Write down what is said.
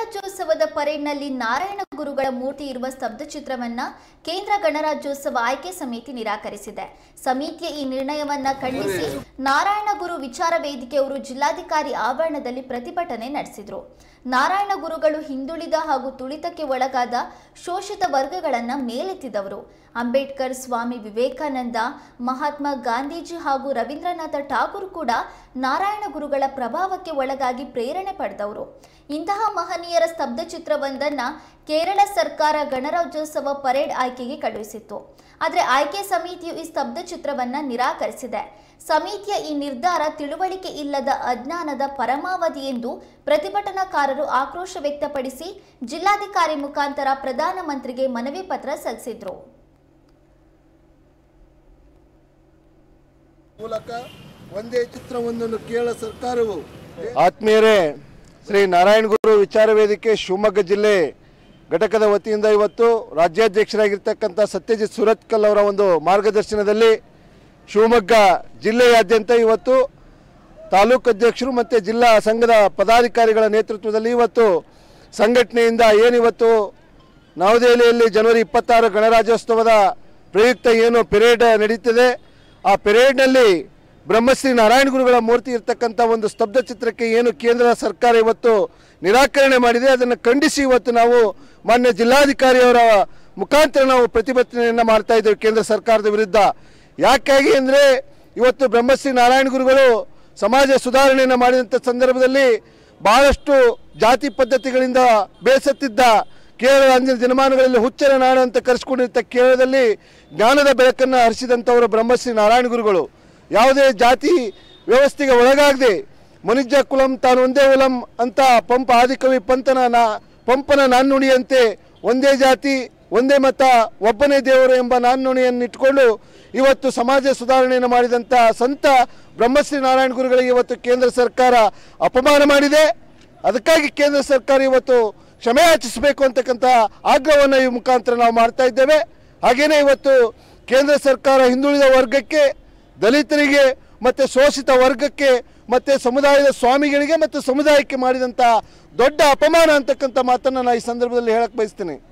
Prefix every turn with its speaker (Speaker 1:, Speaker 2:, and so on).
Speaker 1: ಗಣರಾಜ್ಯೋತ್ಸವದ ಪರೇಡ್ನಲ್ಲಿ ನಾರಾಯಣ ಗುರುಗಳ ಮೂರ್ತಿ ಇರುವ ಸ್ತಬ್ಧ ಚಿತ್ರವನ್ನ ಕೇಂದ್ರ ಗಣರಾಜ್ಯೋತ್ಸವ ಆಯ್ಕೆ ಸಮಿತಿ ನಿರಾಕರಿಸಿದೆ ಸಮಿತಿಯ ಈ ನಿರ್ಣಯವನ್ನ ಖಂಡಿಸಿ ನಾರಾಯಣ ಗುರು ವಿಚಾರ ವೇದಿಕೆಯವರು ಜಿಲ್ಲಾಧಿಕಾರಿ ಆವರಣದಲ್ಲಿ ಪ್ರತಿಭಟನೆ ನಡೆಸಿದ್ರು ನಾರಾಯಣ ಗುರುಗಳು ಹಿಂದುಳಿದ ಹಾಗೂ ತುಳಿತಕ್ಕೆ ಒಳಗಾದ ಶೋಷಿತ ವರ್ಗಗಳನ್ನ ಮೇಲೆತ್ತಿದವರು ಅಂಬೇಡ್ಕರ್ ಸ್ವಾಮಿ ವಿವೇಕಾನಂದ ಮಹಾತ್ಮ ಗಾಂಧೀಜಿ ಹಾಗೂ ರವೀಂದ್ರನಾಥ ಠಾಗೂರ್ ಕೂಡ ನಾರಾಯಣ ಗುರುಗಳ ಪ್ರಭಾವಕ್ಕೆ ಒಳಗಾಗಿ ಪ್ರೇರಣೆ ಪಡೆದವರು ಇಂತಹ ಮಹನೀಯರ ಸ್ತಬ್ಧ ಚಿತ್ರವೊಂದನ್ನ ಕೇರಳ ಸರ್ಕಾರ ಗಣರಾಜ್ಯೋತ್ಸವ ಪರೇಡ್ ಆಯ್ಕೆಗೆ ಕಳುಹಿಸಿತ್ತು ಆದರೆ ಆಯ್ಕೆ ಸಮಿತಿಯು ಈ ಸ್ತಬ್ಧ ಚಿತ್ರವನ್ನ ನಿರಾಕರಿಸಿದೆ ಸಮಿತಿಯ ಈ ನಿರ್ಧಾರ ತಿಳುವಳಿಕೆ ಇಲ್ಲದ ಅಜ್ಞಾನದ ಪರಮಾವಧಿ ಎಂದು ಪ್ರತಿಭಟನಾಕಾರರು ಆಕ್ರೋಶ ವ್ಯಕ್ತಪಡಿಸಿ ಜಿಲ್ಲಾಧಿಕಾರಿ ಮುಖಾಂತರ ಪ್ರಧಾನಮಂತ್ರಿಗೆ ಮನವಿ ಪತ್ರ ಸಲ್ಲಿಸಿದ್ರು
Speaker 2: ಮೂಲಕ ಒಂದೇ ಚಿತ್ರವೊಂದನ್ನು ಕೇರಳ ಸರ್ಕಾರವು
Speaker 3: ಆತ್ಮೀಯರೇ ಶ್ರೀ ನಾರಾಯಣ ಗುರು ವಿಚಾರ ವೇದಿಕೆ ಶಿವಮೊಗ್ಗ ಜಿಲ್ಲೆ ಘಟಕದ ವತಿಯಿಂದ ಇವತ್ತು ರಾಜ್ಯಾಧ್ಯಕ್ಷರಾಗಿರ್ತಕ್ಕಂಥ ಸತ್ಯಜಿತ್ ಸುರತ್ಕಲ್ ಅವರ ಒಂದು ಮಾರ್ಗದರ್ಶನದಲ್ಲಿ ಶಿವಮೊಗ್ಗ ಜಿಲ್ಲೆಯಾದ್ಯಂತ ಇವತ್ತು ತಾಲೂಕು ಅಧ್ಯಕ್ಷರು ಮತ್ತು ಜಿಲ್ಲಾ ಸಂಘದ ಪದಾಧಿಕಾರಿಗಳ ನೇತೃತ್ವದಲ್ಲಿ ಇವತ್ತು ಸಂಘಟನೆಯಿಂದ ಏನಿವತ್ತು ನವದೆಹಲಿಯಲ್ಲಿ ಜನವರಿ ಇಪ್ಪತ್ತಾರು ಗಣರಾಜ್ಯೋತ್ಸವದ ಪ್ರಯುಕ್ತ ಏನು ಪೆರೇಡ್ ನಡೀತಿದೆ ಆ ಪೆರೇಡ್ನಲ್ಲಿ ಬ್ರಹ್ಮಶ್ರೀ ನಾರಾಯಣ ಗುರುಗಳ ಮೂರ್ತಿ ಇರ್ತಕ್ಕಂಥ ಒಂದು ಸ್ತಬ್ಧ ಚಿತ್ರಕ್ಕೆ ಏನು ಕೇಂದ್ರ ಸರ್ಕಾರ ಇವತ್ತು ನಿರಾಕರಣೆ ಮಾಡಿದೆ ಅದನ್ನು ಖಂಡಿಸಿ ಇವತ್ತು ನಾವು ಮಾನ್ಯ ಜಿಲ್ಲಾಧಿಕಾರಿಯವರ ಮುಖಾಂತರ ನಾವು ಪ್ರತಿಭಟನೆಯನ್ನು ಮಾಡ್ತಾ ಇದ್ದೇವೆ ಕೇಂದ್ರ ಸರ್ಕಾರದ ವಿರುದ್ಧ ಯಾಕಾಗಿ ಅಂದರೆ ಇವತ್ತು ಬ್ರಹ್ಮಶ್ರೀ ನಾರಾಯಣ ಗುರುಗಳು ಸಮಾಜ ಸುಧಾರಣೆಯನ್ನು ಮಾಡಿದಂಥ ಸಂದರ್ಭದಲ್ಲಿ ಬಹಳಷ್ಟು ಜಾತಿ ಪದ್ಧತಿಗಳಿಂದ ಬೇಸತ್ತಿದ್ದ ಕೇರಳ ಅಂದಿನ ದಿನಮಾನಗಳಲ್ಲಿ ಹುಚ್ಚರ ನಾಡು ಅಂತ ಕರೆಸ್ಕೊಂಡಿರ್ತ ಕೇರಳದಲ್ಲಿ ಜ್ಞಾನದ ಬೆಳಕನ್ನು ಹರಿಸಿದಂಥವರು ಬ್ರಹ್ಮಶ್ರೀ ನಾರಾಯಣ ಗುರುಗಳು ಯಾವುದೇ ಜಾತಿ ವ್ಯವಸ್ಥೆಗೆ ಒಳಗಾಗದೆ ಮನುಜ ಕುಲಂ ತಾನು ಒಂದೇ ಉಲಂ ಅಂತ ಪಂಪ ಆದಿಕವಿ ಪಂತನ ನಾ ಪಂಪನ ನಾಣ್ಣುಡಿಯಂತೆ ಒಂದೇ ಜಾತಿ ಒಂದೇ ಮತ ಒಬ್ಬನೇ ದೇವರು ಎಂಬ ನಾಣ್ಣುಣಿಯನ್ನು ಇಟ್ಕೊಂಡು ಇವತ್ತು ಸಮಾಜ ಸುಧಾರಣೆಯನ್ನು ಮಾಡಿದಂಥ ಸಂತ ಬ್ರಹ್ಮಶ್ರೀ ನಾರಾಯಣ ಗುರುಗಳಿಗೆ ಇವತ್ತು ಕೇಂದ್ರ ಸರ್ಕಾರ ಅಪಮಾನ ಮಾಡಿದೆ ಅದಕ್ಕಾಗಿ ಕೇಂದ್ರ ಸರ್ಕಾರ ಇವತ್ತು ಕ್ಷಮೆ ಯಾಚಿಸಬೇಕು ಅಂತಕ್ಕಂಥ ಆಗ್ರಹವನ್ನು ಈ ಮುಖಾಂತರ ನಾವು ಮಾಡ್ತಾ ಇದ್ದೇವೆ ಹಾಗೆಯೇ ಇವತ್ತು ಕೇಂದ್ರ ಸರ್ಕಾರ ಹಿಂದುಳಿದ ವರ್ಗಕ್ಕೆ ದಲಿತರಿಗೆ ಮತ್ತು ಶೋಷಿತ ವರ್ಗಕ್ಕೆ ಮತ್ತು ಸಮುದಾಯದ ಸ್ವಾಮಿಗಳಿಗೆ ಮತ್ತು ಸಮುದಾಯಕ್ಕೆ ಮಾಡಿದಂಥ ದೊಡ್ಡ ಅಪಮಾನ ಅಂತಕ್ಕಂಥ ಮಾತನ್ನು ನಾನು ಈ ಸಂದರ್ಭದಲ್ಲಿ ಹೇಳಕ್ಕೆ ಬಯಸ್ತೇನೆ